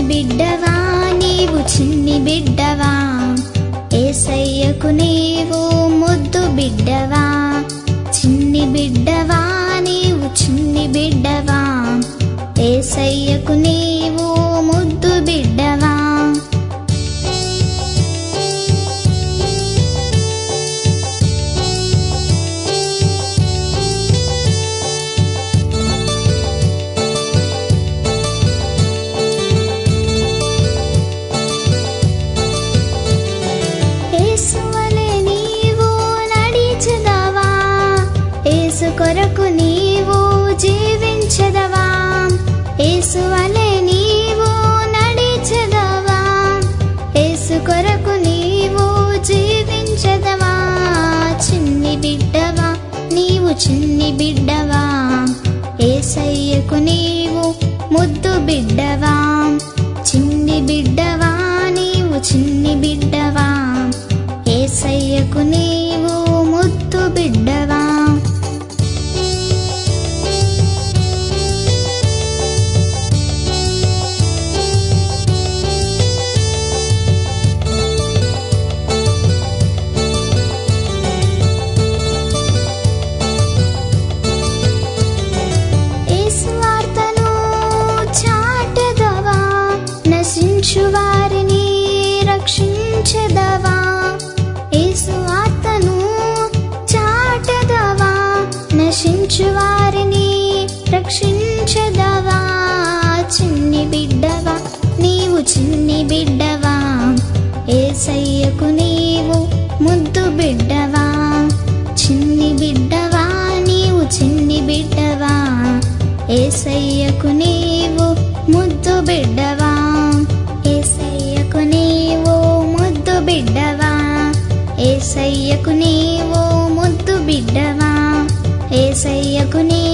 బిడ్డవా నీవు చిన్ని బిడ్డవా ఏసయ్యకు నీవు ముద్దు బిడ్డవా చిన్ని బిడ్డవా నీవు చిన్ని బిడ్డవా ఏసయ్యకు నీవు ముద్దు బిడ్డవా యేసువలె నీవు నడిచెదవా యేసు కొరకు నీవు జీవించెదవా యేసువలె నీవు నడిచెదవా యేసు కొరకు నీవు జీవించెదవా చిన్ని బిడ్డవా నీవు చిన్ని బిడ్డవా ఏసయ్యకు నీవు ముద్దు బిడ్డవా చిన్ని బిడ్డవా నీవు చిన్ని బిడ్డవా ఏసయ్యకు నీవు ముద్దు బిడ్డవా యేసు వార్తను చాటెదవా నశించు వారిని రక్షించెదవా యేసు వార్తను చాటెదవా నశించు వారిని రక్షించెదవా చిన్ని బిడ్డవా నీవు చిన్ని బిడ్డవా ఏసయ్యకు నీవు ముద్దు బిడ్డవా చిన్ని బిడ్డవా నీవు చిన్ని బిడ్డవా ఏసయ్యకు నీవు ముద్దు బిడ్డవా ఏసయ్యకు నీవు ముద్దు బిడ్డవా ఏసయ్యకు నీవు ముద్దు బిడ్డవా ఏసయ్యకు నీ